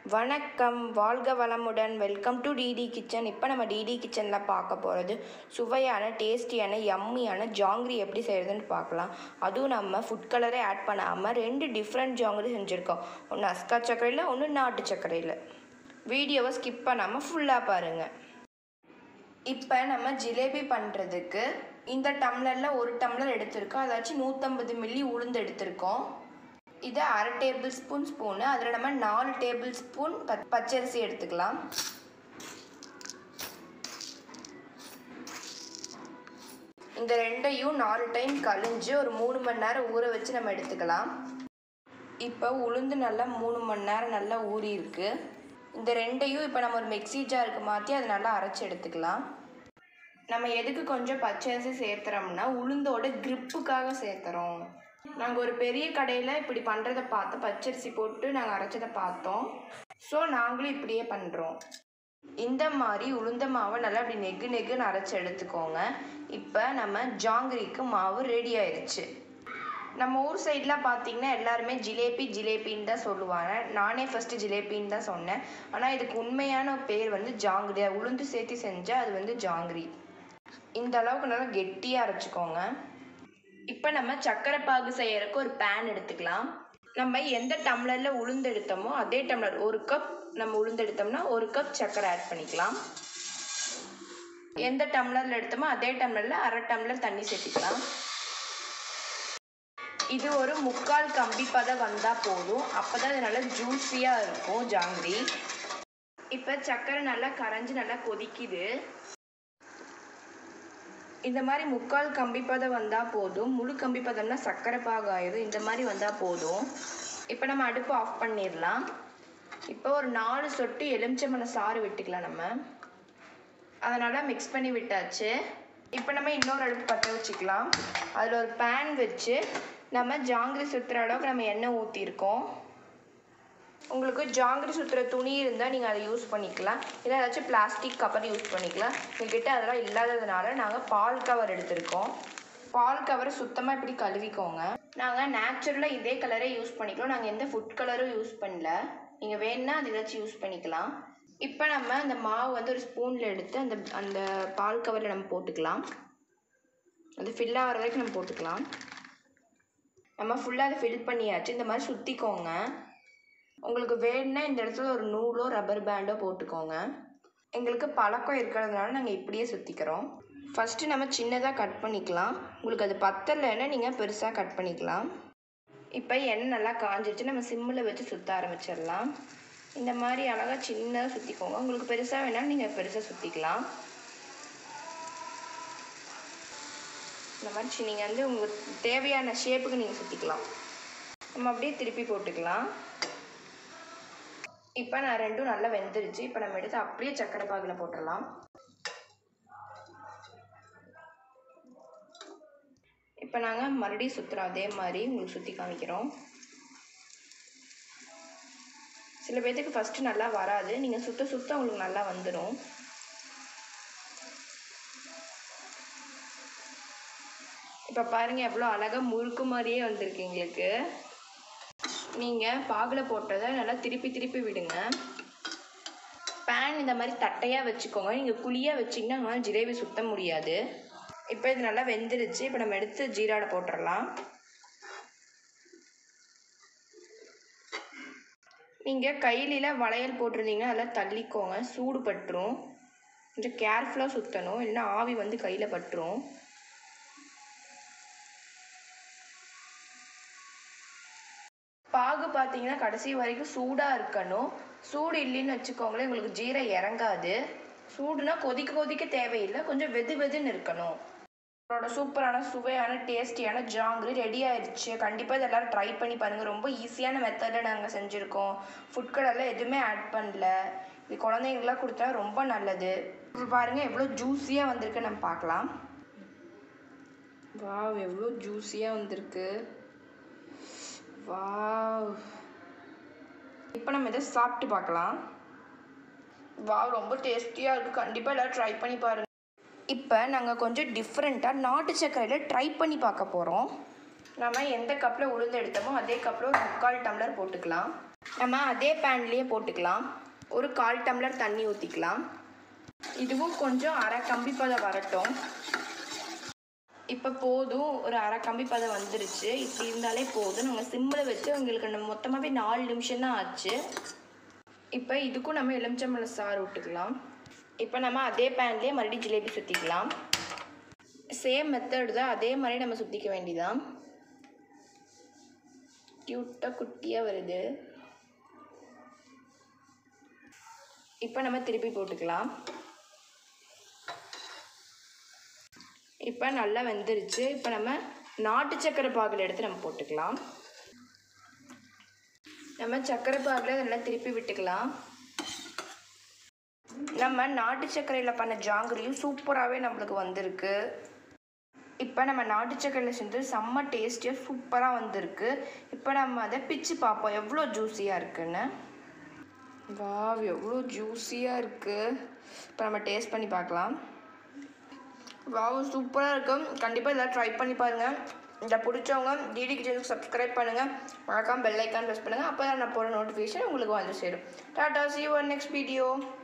வணக்கம் வாழ்க வளமுடன் வெல்கம் டு டிடி கிச்சன் இப்போ நம்ம டிடி கிச்சனில் பார்க்க போகிறது சுவையான டேஸ்டியான யம்மியான ஜாங்கிரி எப்படி செய்கிறதுன்னு பார்க்கலாம் அதுவும் நம்ம ஃபுட் கலரே ஆட் பண்ணாமல் ரெண்டு டிஃப்ரெண்ட் ஜாங்கிரி செஞ்சுருக்கோம் ஒன்று அஸ்கா சர்க்கரையில் ஒன்று நாட்டு சர்க்கரையில் வீடியோவை ஸ்கிப் பண்ணாமல் ஃபுல்லாக பாருங்கள் இப்போ நம்ம ஜிலேபி பண்ணுறதுக்கு இந்த டம்ளரில் ஒரு டம்ளர் எடுத்திருக்கோம் அதாச்சும் நூற்றம்பது மில்லி உளுந்து எடுத்திருக்கோம் இதை அரை டேபிள் ஸ்பூன் ஸ்பூனு அதில் நம்ம நாலு டேபிள் ஸ்பூன் ப பச்சரிசி எடுத்துக்கலாம் இந்த ரெண்டையும் நாலு டைம் கழிஞ்சு ஒரு மூணு மணி நேரம் ஊற வச்சு நம்ம எடுத்துக்கலாம் இப்போ உளுந்து நல்லா மூணு மணி நேரம் நல்லா ஊறி இருக்கு இந்த ரெண்டையும் இப்போ நம்ம ஒரு மிக்ஸி ஜாருக்கு மாற்றி அதை நல்லா அரைச்சி எடுத்துக்கலாம் நம்ம எதுக்கு கொஞ்சம் பச்சரிசி சேர்த்துறோம்னா உளுந்தோட gripப்புக்காக சேர்த்துறோம் நாங்கள் ஒரு பெரிய கடையில் இப்படி பண்ணுறத பார்த்து பச்சரிசி போட்டு நாங்கள் அரைச்சதை பார்த்தோம் ஸோ நாங்களும் இப்படியே பண்ணுறோம் இந்த மாதிரி உளுந்த மாவை நல்லா அப்படி நெகு நெகுன்னு அரைச்சி எடுத்துக்கோங்க இப்போ நம்ம ஜாங்கிரிக்கு மாவு ரெடி ஆயிடுச்சு நம்ம ஊர் சைட்லாம் பார்த்தீங்கன்னா எல்லாருமே ஜிலேபி ஜிலேபின்னு தான் சொல்லுவாங்க நானே ஃபஸ்ட்டு ஜிலேபின்னு தான் சொன்னேன் ஆனால் இதுக்கு உண்மையான பேர் வந்து ஜாங்கிரி உளுந்து சேர்த்து செஞ்சால் அது வந்து ஜாங்கிரி இந்த அளவுக்கு நல்லா கெட்டியாக அரைச்சிக்கோங்க இப்போ நம்ம சர்க்கரை பாகு செய்யறதுக்கு ஒரு பேன் எடுத்துக்கலாம் நம்ம எந்த டம்ளரில் உளுந்து எடுத்தோமோ அதே டம்ளர் ஒரு கப் நம்ம உளுந்து எடுத்தோம்னா ஒரு கப் சர்க்கரை ஆட் பண்ணிக்கலாம் எந்த டம்ளரில் எடுத்தோமோ அதே டம்ளரில் அரை டம்ளர் தண்ணி சேர்த்துக்கலாம் இது ஒரு முக்கால் கம்பி பதம் வந்தால் போதும் அப்போ தான் இது நல்லா ஜூஸியாக இருக்கும் ஜாங்கிரி இப்போ சர்க்கரை நல்லா கரைஞ்சி நல்லா கொதிக்குது இந்த மாதிரி முக்கால் கம்பி பதம் வந்தால் போதும் முழு கம்பி பதம்னா சர்க்கரை பாகு ஆயிடும் இந்த மாதிரி வந்தால் போதும் இப்போ நம்ம அடுப்பு ஆஃப் பண்ணிடலாம் இப்போ ஒரு நாலு சொட்டு எலுமிச்சம்பழம் சாறு விட்டுக்கலாம் நம்ம அதனால் மிக்ஸ் பண்ணி விட்டாச்சு இப்போ நம்ம இன்னொரு அடுப்பு பற்ற வச்சுக்கலாம் அதில் ஒரு பேன் வச்சு நம்ம ஜாங்கிரி சுற்றுற அளவுக்கு நம்ம எண்ணெய் ஊற்றிருக்கோம் உங்களுக்கு ஜாங்கிரி சுற்றுற துணி இருந்தால் நீங்கள் அதை யூஸ் பண்ணிக்கலாம் இல்லை ஏதாச்சும் பிளாஸ்டிக் கவர் யூஸ் பண்ணிக்கலாம் எங்ககிட்ட அதெல்லாம் இல்லாததுனால நாங்கள் பால் கவர் எடுத்திருக்கோம் பால் கவரை சுத்தமாக இப்படி கழுவிக்கோங்க நாங்கள் நேச்சுரலாக இதே கலரே யூஸ் பண்ணிக்கிறோம் நாங்கள் எந்த ஃபுட் கலரும் யூஸ் பண்ணல நீங்கள் வேணுன்னா அது ஏதாச்சும் யூஸ் பண்ணிக்கலாம் இப்போ நம்ம அந்த மாவு வந்து ஒரு ஸ்பூனில் எடுத்து அந்த அந்த பால் கவரில் நம்ம போட்டுக்கலாம் அது ஃபில் ஆகிற வரைக்கும் நம்ம போட்டுக்கலாம் நம்ம ஃபுல்லாக அதை ஃபில் பண்ணியாச்சு இந்த மாதிரி சுற்றிக்கோங்க உங்களுக்கு வேணும்னா இந்த இடத்துல ஒரு நூலோ ரப்பர் பேண்டோ போட்டுக்கோங்க எங்களுக்கு பழக்கம் இருக்கிறதுனால நாங்கள் இப்படியே சுற்றிக்கிறோம் ஃபஸ்ட்டு நம்ம சின்னதாக கட் பண்ணிக்கலாம் உங்களுக்கு அது பத்தலைன்னா நீங்கள் பெருசாக கட் பண்ணிக்கலாம் இப்போ எண்ணெய் நல்லா காஞ்சிருச்சு நம்ம சிம்மில் வச்சு சுற்ற ஆரம்பிச்சிடலாம் இந்த மாதிரி அழகாக சின்னதாக சுற்றிக்கோங்க உங்களுக்கு பெருசாக வேணாலும் நீங்கள் பெருசாக சுற்றிக்கலாம் இந்த மாதிரி நீங்கள் வந்து உங்களுக்கு தேவையான ஷேப்புக்கு நீங்கள் சுற்றிக்கலாம் நம்ம அப்படியே திருப்பி போட்டுக்கலாம் இப்போ நான் ரெண்டும் நல்லா வெந்துருச்சு இப்போ நம்ம எடுத்து அப்படியே சக்கரை பாகில் போட்டுடலாம் இப்போ நாங்கள் மறுபடியும் சுற்றுறோம் அதே மாதிரி உங்களுக்கு சுற்றி காமிக்கிறோம் சில பேர்த்துக்கு ஃபஸ்ட்டு நல்லா வராது நீங்கள் சுற்ற சுற்ற உங்களுக்கு நல்லா வந்துடும் இப்போ பாருங்கள் எவ்வளோ அழகாக முறுக்கு மாதிரியே வந்திருக்கு எங்களுக்கு நீங்கள் பாகில் போட்டதை நல்லா திருப்பி திருப்பி விடுங்க பேன் இந்த மாதிரி தட்டையாக வச்சுக்கோங்க நீங்கள் குழியாக வச்சிங்கன்னா உங்களால் ஜிலேபி சுத்த முடியாது இப்போ இது நல்லா வெந்துருச்சு இப்போ நம்ம எடுத்து ஜீராட போட்டுடலாம் நீங்கள் கையில வளையல் போட்டிருந்தீங்கன்னா அதெல்லாம் தள்ளிக்கோங்க சூடு பட்டுரும் கொஞ்சம் கேர்ஃபுல்லாக சுற்றணும் இல்லைன்னா ஆவி வந்து கையில் பட்டுரும் பாகு பார்த்தீங்கன்னா கடைசி வரைக்கும் சூடாக இருக்கணும் சூடு இல்லைன்னு வச்சுக்கோங்களேன் உங்களுக்கு ஜீரை இறங்காது சூடுனா கொதிக்க கொதிக்க தேவையில்லை கொஞ்சம் வெது வெதுன்னு இருக்கணும் நம்மளோட சூப்பரான சுவையான டேஸ்டியான ஜாங்கிரி ரெடி ஆயிடுச்சு கண்டிப்பாக இது எல்லோரும் ட்ரை பண்ணி பாருங்கள் ரொம்ப ஈஸியான மெத்தடில் நாங்கள் செஞ்சுருக்கோம் ஃபுட் கலரில் எதுவுமே ஆட் பண்ணல இது குழந்தைங்களுக்குலாம் கொடுத்தா ரொம்ப நல்லது இப்போ பாருங்கள் எவ்வளோ ஜூஸியாக வந்திருக்கு நம்ம பார்க்கலாம் வாவ் எவ்வளோ ஜூஸியாக வந்திருக்கு வாவ் இப்போ நம்ம இதை சாப்பிட்டு பார்க்கலாம் வாவ் ரொம்ப டேஸ்டியாக இருக்குது கண்டிப்பாக எல்லோரும் ட்ரை பண்ணி பாருங்கள் இப்போ நாங்கள் கொஞ்சம் டிஃப்ரெண்ட்டாக நாட்டு சர்க்கரையில் ட்ரை பண்ணி பார்க்க போகிறோம் நம்ம எந்த கப்பில் உளுந்து எடுத்தோமோ அதே கப்பில் ஒரு முக்கால் டம்ளர் போட்டுக்கலாம் நம்ம அதே பேன்லேயே போட்டுக்கலாம் ஒரு கால் டம்ளர் தண்ணி ஊற்றிக்கலாம் இதுவும் கொஞ்சம் அரை கம்பி பதம் வரட்டும் இப்போ போதும் ஒரு அரை கம்பி பதம் வந்துருச்சு இப்படி இருந்தாலே போதும் நாங்கள் சிம்மில் வச்சு உங்களுக்கு நம்ம மொத்தமாகவே நாலு நிமிஷம் தான் ஆச்சு இப்போ இதுக்கும் நம்ம எலுமிச்சம்பழம் சாறு விட்டுக்கலாம் இப்போ நம்ம அதே பேன்லேயே மறுபடியும் ஜிலேபி சுற்றிக்கலாம் சேம் மெத்தட் தான் அதே மாதிரி நம்ம சுற்றிக்க வேண்டியதான் க்யூட்டாக குட்டியாக வருது இப்போ நம்ம திருப்பி போட்டுக்கலாம் இப்போ நல்லா வெந்துருச்சு இப்போ நம்ம நாட்டு சக்கரை பாகில் எடுத்து நம்ம போட்டுக்கலாம் நம்ம சக்கரை பாகில் நல்லா திருப்பி விட்டுக்கலாம் நம்ம நாட்டு சர்க்கரையில் பண்ண ஜாங்கிரியும் சூப்பராகவே நம்மளுக்கு வந்திருக்கு இப்போ நம்ம நாட்டு சர்க்கரையில் செஞ்சு செம்ம டேஸ்டியாக சூப்பராக வந்திருக்கு இப்போ நம்ம அதை பிச்சு பார்ப்போம் எவ்வளோ ஜூஸியாக இருக்குன்னு வாவ் எவ்வளோ ஜூஸியாக இருக்குது இப்போ நம்ம டேஸ்ட் பண்ணி பார்க்கலாம் வாவ் சூப்பராக இருக்கும் கண்டிப்பாக இதெல்லாம் ட்ரை பண்ணி பாருங்கள் இந்த பிடிச்சவங்க டிடி கிச்சனுக்கு சப்ஸ்கிரைப் பண்ணுங்கள் மறக்காம பெல் ஐக்கான் ப்ரெஸ் பண்ணுங்கள் அப்போ தான் நான் போகிற நோட்டிஃபிகேஷன் உங்களுக்கு வந்து சேரும் tata see on next video